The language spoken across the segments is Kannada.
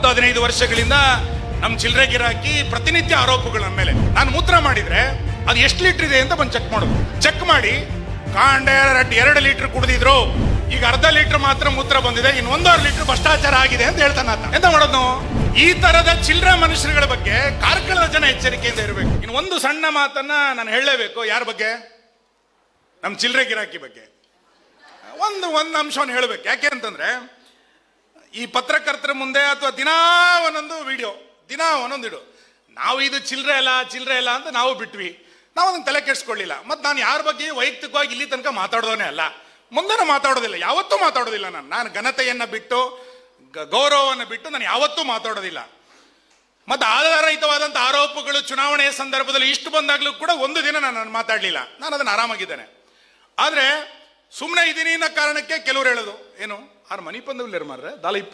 ಹದಿನೈದು ವರ್ಷಗಳಿಂದ ನಮ್ಮ ಚಿಲ್ಲರೆ ಗಿರಾಕಿ ಪ್ರತಿನಿತ್ಯ ಆರೋಪಗಳು ನಮ್ಮ ಮೇಲೆ ನಾನು ಮೂತ್ರ ಮಾಡಿದ್ರೆ ಅದು ಎಷ್ಟು ಲೀಟರ್ ಇದೆ ಅಂತ ಬಂದು ಚೆಕ್ ಮಾಡೋದು ಚೆಕ್ ಮಾಡಿ ಕಾಂಡ ಎರಡು ಲೀಟರ್ ಕುಡಿದಿದ್ರು ಈಗ ಅರ್ಧ ಲೀಟರ್ ಮಾತ್ರ ಮೂತ್ರ ಬಂದಿದೆ ಇನ್ನು ಒಂದೂವರೆ ಲೀಟರ್ ಭ್ರಷ್ಟಾಚಾರ ಆಗಿದೆ ಅಂತ ಹೇಳ್ತಾನೆ ಆತ ಎಂತ ಮಾಡೋದು ನಾವು? ಈ ತರದ ಚಿಲ್ಲರೆ ಮನುಷ್ಯರುಗಳ ಬಗ್ಗೆ ಕಾರ್ಕಳದ ಜನ ಎಚ್ಚರಿಕೆಯಿಂದ ಇರಬೇಕು ಇನ್ನು ಒಂದು ಸಣ್ಣ ಮಾತನ್ನ ನಾನು ಹೇಳಲೇಬೇಕು ಯಾರ ಬಗ್ಗೆ ನಮ್ಮ ಚಿಲ್ಲರೆ ಗಿರಾಕಿ ಬಗ್ಗೆ ಒಂದು ಒಂದು ಅಂಶವನ್ನು ಹೇಳಬೇಕು ಯಾಕೆ ಅಂತಂದ್ರೆ ಈ ಪತ್ರಕರ್ತರ ಮುಂದೆ ಅಥವಾ ದಿನಾ ಒಂದೊಂದು ವಿಡಿಯೋ ದಿನಾ ಒಂದೊಂದು ಇಡು ನಾವು ಇದು ಚಿಲ್ಲರೆ ಅಲ್ಲ ಚಿಲ್ಲರೆ ಅಲ್ಲ ಅಂತ ನಾವು ಬಿಟ್ವಿ ನಾವು ಅದನ್ನ ತಲೆ ಕೆಡಿಸ್ಕೊಳ್ಳಿಲ್ಲ ಮತ್ತು ನಾನು ಯಾರ ಬಗ್ಗೆ ವೈಯಕ್ತಿಕವಾಗಿ ಇಲ್ಲಿ ತನಕ ಮಾತಾಡೋದೇ ಅಲ್ಲ ಮುಂದೆನೂ ಮಾತಾಡೋದಿಲ್ಲ ಯಾವತ್ತೂ ಮಾತಾಡೋದಿಲ್ಲ ನಾನು ನಾನು ಘನತೆಯನ್ನು ಬಿಟ್ಟು ಗ- ಗೌರವವನ್ನು ಬಿಟ್ಟು ನಾನು ಯಾವತ್ತೂ ಮಾತಾಡೋದಿಲ್ಲ ಮತ್ತು ಆಧಾರರಹಿತವಾದಂಥ ಆರೋಪಗಳು ಚುನಾವಣೆಯ ಸಂದರ್ಭದಲ್ಲಿ ಇಷ್ಟು ಬಂದಾಗಲೂ ಕೂಡ ಒಂದು ದಿನ ನಾನು ಮಾತಾಡಲಿಲ್ಲ ನಾನು ಅದನ್ನು ಆರಾಮಾಗಿದ್ದೇನೆ ಆದರೆ ಸುಮ್ಮನೆ ಇದ್ದೀನಿ ಅನ್ನೋ ಕಾರಣಕ್ಕೆ ಕೆಲವರು ಹೇಳೋದು ಏನು ಆರು ಮನಿ ಪಂದವಿಲ್ಲ ಮಾರ್ರೆ ದಾಲ ಇಪ್ಪ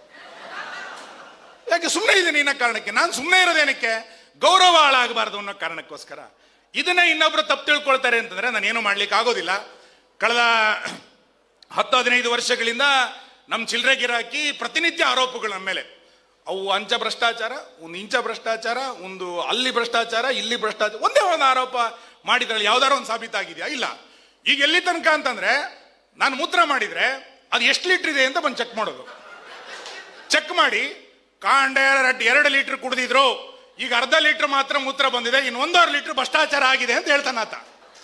ಯಾಕೆ ಸುಮ್ಮನೆ ಇದ್ದೀನಿ ಅನ್ನೋ ಕಾರಣಕ್ಕೆ ನಾನು ಸುಮ್ಮನೆ ಇರೋದೇನಕ್ಕೆ ಗೌರವ ಹಾಳಾಗಬಾರ್ದು ಅನ್ನೋ ಕಾರಣಕ್ಕೋಸ್ಕರ ಇದನ್ನ ಇನ್ನೊಬ್ರು ತಪ್ಪು ತಿಳ್ಕೊಳ್ತಾರೆ ಅಂತಂದ್ರೆ ನಾನು ಏನು ಮಾಡ್ಲಿಕ್ಕೆ ಆಗೋದಿಲ್ಲ ಕಳೆದ ಹತ್ತು ಹದಿನೈದು ವರ್ಷಗಳಿಂದ ನಮ್ಮ ಚಿಲ್ಲರೆ ಗಿರಾಕಿ ಪ್ರತಿನಿತ್ಯ ಆರೋಪಗಳು ನಮ್ಮ ಮೇಲೆ ಅವು ಅಂಚ ಭ್ರಷ್ಟಾಚಾರ ಒಂದು ಇಂಚ ಭ್ರಷ್ಟಾಚಾರ ಒಂದು ಅಲ್ಲಿ ಭ್ರಷ್ಟಾಚಾರ ಇಲ್ಲಿ ಭ್ರಷ್ಟಾಚಾರ ಒಂದೇ ಒಂದು ಆರೋಪ ಮಾಡಿದ್ರಲ್ಲಿ ಯಾವ್ದಾರು ಒಂದು ಸಾಬೀತಾಗಿದೆಯಾ ಇಲ್ಲ ಈಗ ಎಲ್ಲಿ ತನಕ ಅಂತಂದ್ರೆ ನಾನು ಮೂತ್ರ ಮಾಡಿದ್ರೆ ಅದು ಎಷ್ಟು ಲೀಟರ್ ಇದೆ ಅಂತ ಬಂದು ಚೆಕ್ ಮಾಡೋದು ಚೆಕ್ ಮಾಡಿ ಕಾಂಡ ಎರಡು ಲೀಟರ್ ಕುಡಿದಿದ್ರು ಈಗ ಅರ್ಧ ಲೀಟರ್ ಮಾತ್ರ ಮೂತ್ರ ಬಂದಿದೆ ಇನ್ನು ಒಂದೂವರೆ ಲೀಟರ್ ಭ್ರಷ್ಟಾಚಾರ ಆಗಿದೆ ಅಂತ ಹೇಳ್ತಾನೆ ಆತ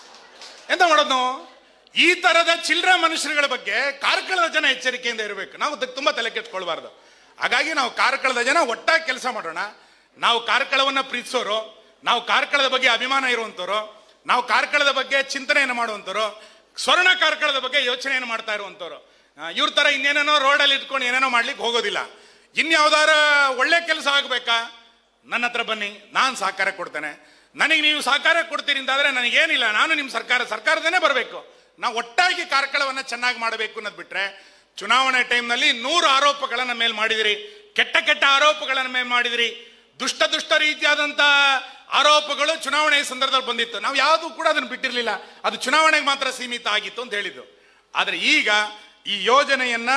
ಎಂತ ಮಾಡೋದು ನಾವು? ಈ ತರದ ಚಿಲ್ಲರೆ ಮನುಷ್ಯರುಗಳ ಬಗ್ಗೆ ಕಾರ್ಕಳದ ಜನ ಎಚ್ಚರಿಕೆಯಿಂದ ಇರಬೇಕು ನಾವು ಅದಕ್ಕೆ ತುಂಬಾ ತಲೆ ಕೆಟ್ಕೊಳ್ಬಾರ್ದು ಹಾಗಾಗಿ ನಾವು ಕಾರ್ಕಳದ ಜನ ಒಟ್ಟಾಗಿ ಕೆಲಸ ಮಾಡೋಣ ನಾವು ಕಾರ್ಕಳವನ್ನ ಪ್ರೀತಿಸೋರು ನಾವು ಕಾರ್ಕಳದ ಬಗ್ಗೆ ಅಭಿಮಾನ ಇರುವಂತವ್ರು ನಾವು ಕಾರ್ಕಳದ ಬಗ್ಗೆ ಚಿಂತನೆಯನ್ನು ಮಾಡುವಂತವ್ರು ಸ್ವರ್ಣ ಕಾರ್ಕಳದ ಬಗ್ಗೆ ಯೋಚನೆಯನ್ನು ಮಾಡ್ತಾ ಇರುವಂತವ್ರು ಇವ್ರ ತರ ಇನ್ನೇನೇನೋ ರೋಡಲ್ಲಿ ಇಟ್ಕೊಂಡು ಏನೇನೋ ಮಾಡ್ಲಿಕ್ಕೆ ಹೋಗೋದಿಲ್ಲ ಇನ್ಯಾವ್ದಾರ ಒಳ್ಳೆ ಕೆಲಸ ಆಗ್ಬೇಕಾ ನನ್ನ ಹತ್ರ ಬನ್ನಿ ನಾನು ಸಹಕಾರ ಕೊಡ್ತೇನೆ ನನಗೆ ನೀವು ಸಹಕಾರ ಕೊಡ್ತೀರಿ ಅಂತಾದ್ರೆ ನನಗೇನಿಲ್ಲ ನಾನು ನಿಮ್ಮ ಸರ್ಕಾರ ಸರ್ಕಾರದನೇ ಬರಬೇಕು ನಾವು ಒಟ್ಟಾಗಿ ಕಾರ್ಕಳವನ್ನ ಚೆನ್ನಾಗಿ ಮಾಡಬೇಕು ಅನ್ನೋದು ಬಿಟ್ರೆ ಚುನಾವಣೆ ಟೈಮ್ನಲ್ಲಿ ನೂರು ಆರೋಪಗಳನ್ನ ಮೇಲೆ ಮಾಡಿದಿರಿ ಕೆಟ್ಟ ಕೆಟ್ಟ ಆರೋಪಗಳನ್ನ ಮೇಲೆ ಮಾಡಿದಿರಿ ದುಷ್ಟ ದುಷ್ಟ ರೀತಿಯಾದಂತ ಆರೋಪಗಳು ಚುನಾವಣೆ ಸಂದರ್ಭದಲ್ಲಿ ಬಂದಿತ್ತು ನಾವು ಯಾವುದು ಕೂಡ ಅದನ್ನು ಬಿಟ್ಟಿರಲಿಲ್ಲ ಅದು ಚುನಾವಣೆಗೆ ಮಾತ್ರ ಸೀಮಿತ ಆಗಿತ್ತು ಅಂತ ಹೇಳಿದ್ದು ಆದ್ರೆ ಈಗ ಈ ಯೋಜನೆಯನ್ನ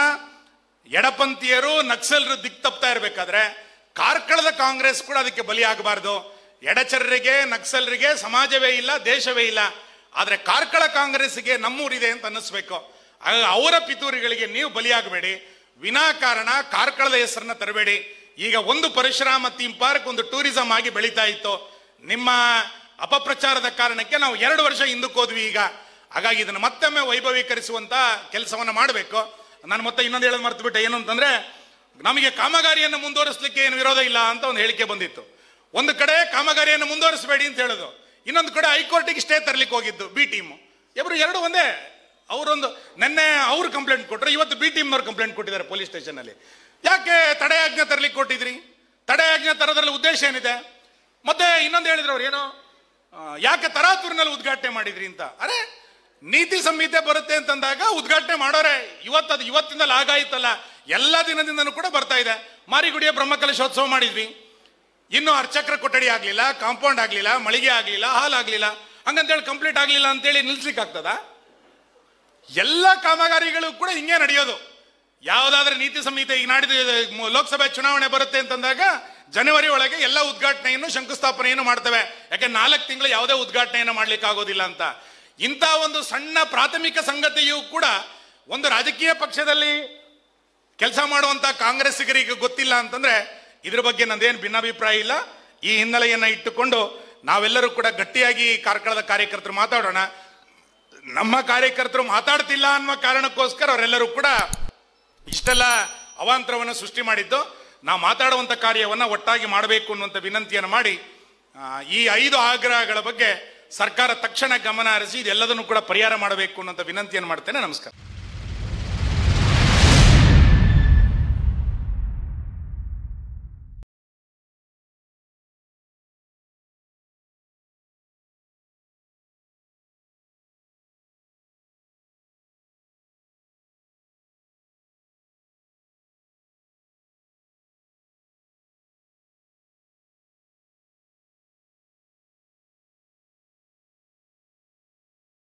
ಎಡಪಂಥೀಯರು ನಕ್ಸಲರು ದಿಕ್ ತಪ್ತಾ ಇರಬೇಕಾದ್ರೆ ಕಾರ್ಕಳದ ಕಾಂಗ್ರೆಸ್ ಕೂಡ ಅದಕ್ಕೆ ಬಲಿಯಾಗಬಾರ್ದು ಎಡಚರರಿಗೆ ನಕ್ಸಲರಿಗೆ ಸಮಾಜವೇ ಇಲ್ಲ ದೇಶವೇ ಇಲ್ಲ ಆದ್ರೆ ಕಾರ್ಕಳ ಕಾಂಗ್ರೆಸ್ಗೆ ನಮ್ಮೂರಿದೆ ಅಂತ ಅನ್ನಿಸ್ಬೇಕು ಆಗ ಅವರ ಪಿತೂರಿಗಳಿಗೆ ನೀವು ಬಲಿಯಾಗಬೇಡಿ ವಿನಾಕಾರಣ ಕಾರ್ಕಳದ ಹೆಸರನ್ನ ತರಬೇಡಿ ಈಗ ಒಂದು ಪರಿಶ್ರಮ ಥೀಮ್ ಪಾರ್ಕ್ ಒಂದು ಟೂರಿಸಂ ಆಗಿ ಬೆಳೀತಾ ಇತ್ತು ನಿಮ್ಮ ಅಪಪ್ರಚಾರದ ಕಾರಣಕ್ಕೆ ನಾವು ಎರಡು ವರ್ಷ ಹಿಂದಕ್ಕೆ ಹೋದ್ವಿ ಈಗ ಹಾಗಾಗಿ ಇದನ್ನು ಮತ್ತೊಮ್ಮೆ ವೈಭವೀಕರಿಸುವಂತ ಕೆಲಸವನ್ನ ಮಾಡಬೇಕು ನಾನು ಮತ್ತೆ ಇನ್ನೊಂದು ಹೇಳೋದು ಮರ್ತು ಬಿಟ್ಟೆ ಏನು ಅಂತಂದ್ರೆ ನಮಗೆ ಕಾಮಗಾರಿಯನ್ನು ಮುಂದುವರಿಸಲಿಕ್ಕೆ ಏನು ವಿರೋಧ ಇಲ್ಲ ಅಂತ ಒಂದು ಹೇಳಿಕೆ ಬಂದಿತ್ತು ಒಂದು ಕಡೆ ಕಾಮಗಾರಿಯನ್ನು ಮುಂದುವರಿಸಬೇಡಿ ಅಂತ ಹೇಳೋದು ಇನ್ನೊಂದು ಕಡೆ ಹೈಕೋರ್ಟಿಗೆ ಸ್ಟೇ ತರಲಿಕ್ಕೆ ಹೋಗಿದ್ದು ಬಿ ಟೀಮು ಇಬ್ಬರು ಎರಡು ಒಂದೇ ಅವರೊಂದು ನಿನ್ನೆ ಅವ್ರು ಕಂಪ್ಲೇಂಟ್ ಕೊಟ್ಟರು ಇವತ್ತು ಬಿ ಟೀಮ್ನವ್ರು ಕಂಪ್ಲೇಂಟ್ ಕೊಟ್ಟಿದ್ದಾರೆ ಪೊಲೀಸ್ ಸ್ಟೇಷನಲ್ಲಿ ಯಾಕೆ ತಡೆಯಾಜ್ಞೆ ತರಲಿಕ್ಕೆ ಕೊಟ್ಟಿದ್ರಿ ತಡೆಯಾಜ್ಞೆ ತರೋದ್ರಲ್ಲಿ ಉದ್ದೇಶ ಏನಿದೆ ಮತ್ತೆ ಇನ್ನೊಂದು ಹೇಳಿದ್ರು ಅವ್ರು ಏನೋ ಆ, ಯಾಕೆ ತರಾತುರಿನಲ್ಲಿ ಉದ್ಘಾಟನೆ ಮಾಡಿದ್ರಿ ಅಂತ ಅರೆ ನೀತಿ ಸಂಹಿತೆ ಬರುತ್ತೆ ಅಂತಂದಾಗ ಉದ್ಘಾಟನೆ ಮಾಡೋರೆ ಇವತ್ತು ಅದು ಇವತ್ತಿಂದಲೇ ಆಗಾಯ್ತಲ್ಲ ಎಲ್ಲ ದಿನದಿಂದನೂ ಕೂಡ ಬರ್ತಾ ಇದೆ ಮಾರಿಗುಡಿಯ ಬ್ರಹ್ಮಕಲಶೋತ್ಸವ ಮಾಡಿದ್ವಿ ಇನ್ನು ಅರ್ಚಕ್ರ ಕೊಠಡಿ ಆಗ್ಲಿಲ್ಲ ಕಾಂಪೌಂಡ್ ಆಗ್ಲಿಲ್ಲ ಮಳಿಗೆ ಆಗ್ಲಿಲ್ಲ ಹಾಲ್ ಆಗ್ಲಿಲ್ಲ ಹಂಗಂತೇಳಿ ಕಂಪ್ಲೀಟ್ ಆಗ್ಲಿಲ್ಲ ಅಂತೇಳಿ ನಿಲ್ಸ್ಲಿಕ್ಕೆ ಆಗ್ತದ ಎಲ್ಲ ಕಾಮಗಾರಿಗಳು ಕೂಡ ಹಿಂಗೆ ನಡೆಯೋದು ಯಾವುದಾದ್ರೂ ನೀತಿ ಸಂಹಿತೆ ಈಗ ನಾಡಿದ ಮ- ಲೋಕಸಭೆ ಚುನಾವಣೆ ಬರುತ್ತೆ ಅಂತಂದಾಗ ಜನವರಿ ಒಳಗೆ ಎಲ್ಲ ಉದ್ಘಾಟನೆಯನ್ನು ಶಂಕುಸ್ಥಾಪನೆಯನ್ನು ಮಾಡ್ತೇವೆ ಯಾಕೆ ನಾಲ್ಕು ತಿಂಗಳು ಯಾವುದೇ ಉದ್ಘಾಟನೆಯನ್ನು ಮಾಡ್ಲಿಕ್ಕೆ ಆಗೋದಿಲ್ಲ ಅಂತ ಇಂಥ ಒಂದು ಸಣ್ಣ ಪ್ರಾಥಮಿಕ ಸಂಗತಿಯೂ ಕೂಡ ಒಂದು ರಾಜಕೀಯ ಪಕ್ಷದಲ್ಲಿ ಕೆಲಸ ಮಾಡುವಂತ ಕಾಂಗ್ರೆಸ್ಸಿಗರಿಗೆ ಗೊತ್ತಿಲ್ಲ ಅಂತಂದ್ರೆ ಇದ್ರ ಬಗ್ಗೆ ನಂದೇನು ಭಿನ್ನಾಭಿಪ್ರಾಯ ಇಲ್ಲ ಈ ಹಿನ್ನೆಲೆಯನ್ನ ಇಟ್ಟುಕೊಂಡು ನಾವೆಲ್ಲರೂ ಕೂಡ ಗಟ್ಟಿಯಾಗಿ ಕಾರ್ಕಳದ ಕಾರ್ಯಕರ್ತರು ಮಾತಾಡೋಣ ನಮ್ಮ ಕಾರ್ಯಕರ್ತರು ಮಾತಾಡ್ತಿಲ್ಲ ಅನ್ನುವ ಕಾರಣಕ್ಕೋಸ್ಕರ ಅವರೆಲ್ಲರೂ ಕೂಡ ಇಷ್ಟೆಲ್ಲ ಅವಾಂತರವನ್ನು ಸೃಷ್ಟಿ ಮಾಡಿದ್ದು ನಾವು ಮಾತಾಡುವಂತ ಕಾರ್ಯವನ್ನ ಒಟ್ಟಾಗಿ ಮಾಡಬೇಕು ಅನ್ನುವಂಥ ವಿನಂತಿಯನ್ನು ಮಾಡಿ ಆ, ಈ ಐದು ಆಗ್ರಹಗಳ ಬಗ್ಗೆ ಸರ್ಕಾರ ತಕ್ಷಣ ಗಮನ ಹರಿಸಿ ಇದೆಲ್ಲದನ್ನು ಕೂಡ ಪರಿಹಾರ ಮಾಡಬೇಕು ಅನ್ನುವಂಥ ವಿನಂತಿಯನ್ನು ಮಾಡ್ತೇನೆ ನಮಸ್ಕಾರ